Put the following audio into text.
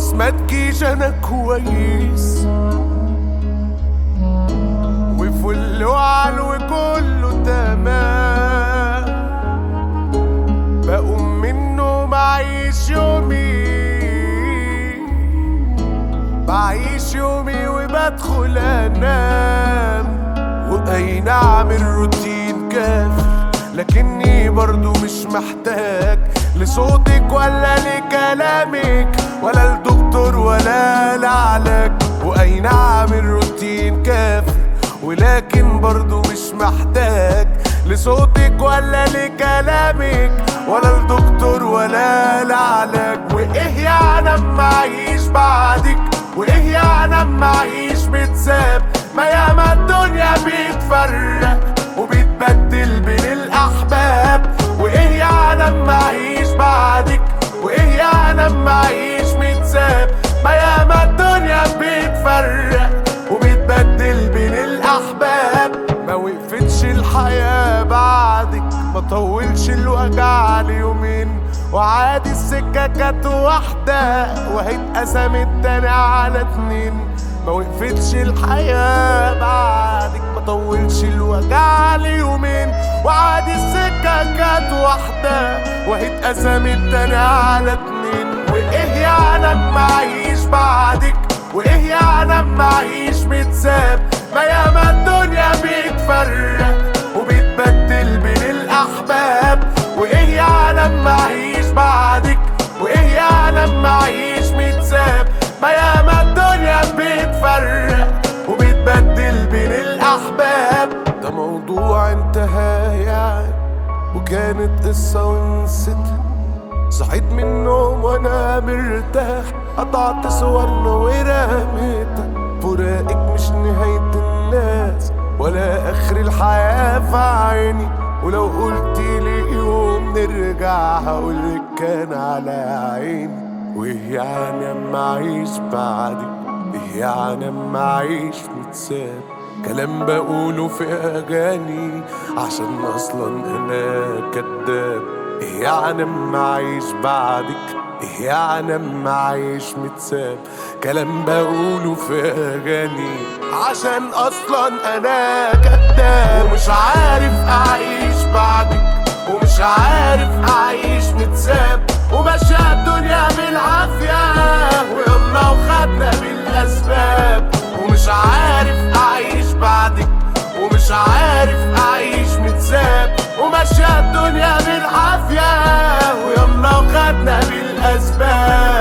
خلاص ما تجيش انا كويس وفل وعلو كله تمام بقوم منه معيش يومي بعيش يومي وبدخل انام واي نعم الروتين كافي لكني برضو مش محتاج لصوتك ولا لكلامك ولا الدكتور ولا العلاج واي نعم الروتين كافي ولكن برضو مش محتاج لصوتك ولا لكلامك ولا الدكتور ولا العلاج وايه يعني اما اعيش بعدك وايه يعني اما اعيش متساب ما ياما الدنيا بيتفرق وبيتبدل بين الاحباب وايه يعني اما اعيش بعدك وايه يعني اما اعيش متساب ما ياما الدنيا بيتفرق وبيتبدل بين الاحباب ما وقفتش الحياة بعدك ما طولش الوجع ليومين وعادي السكة كانت واحدة وهي اتقسمت تاني على اتنين ما وقفتش الحياة بعدك ما طولش الوجع ليومين وعادي السكة كانت واحدة وهي اتقسمت تاني على اتنين وايه يعني اما اعيش بعدك وايه يعني اما اعيش متساب ما ياما الدنيا بيتفرق وبيتبدل بين الاحباب وايه يعني اما اعيش بعدك وايه يعني اما اعيش متساب ما ياما الدنيا بيتفرق وبيتبدل بين الاحباب ده موضوع انتهى يعني وكانت قصة ونسيتها صحيت من النوم وانا مرتاح قطعت صورنا ورميتها فراقك مش نهاية الناس ولا اخر الحياة في عيني ولو قلت لي يوم نرجع هقولك كان على عيني وايه يعني اما اعيش بعدك ايه يعني اما اعيش متساب كلام بقوله في اغاني عشان اصلا انا كداب ايه يعني اما اعيش بعدك ايه يعني اما اعيش متساب كلام بقوله في اغاني عشان اصلا انا كداب ومش عارف اعيش بعدك ومش عارف اعيش متساب وماشية الدنيا بالعافية ويلا وخدنا بالاسباب ومش عارف اعيش بعدك ومش عارف اعيش متساب وماشية الدنيا بالعافية ويلا وخدنا بالاسباب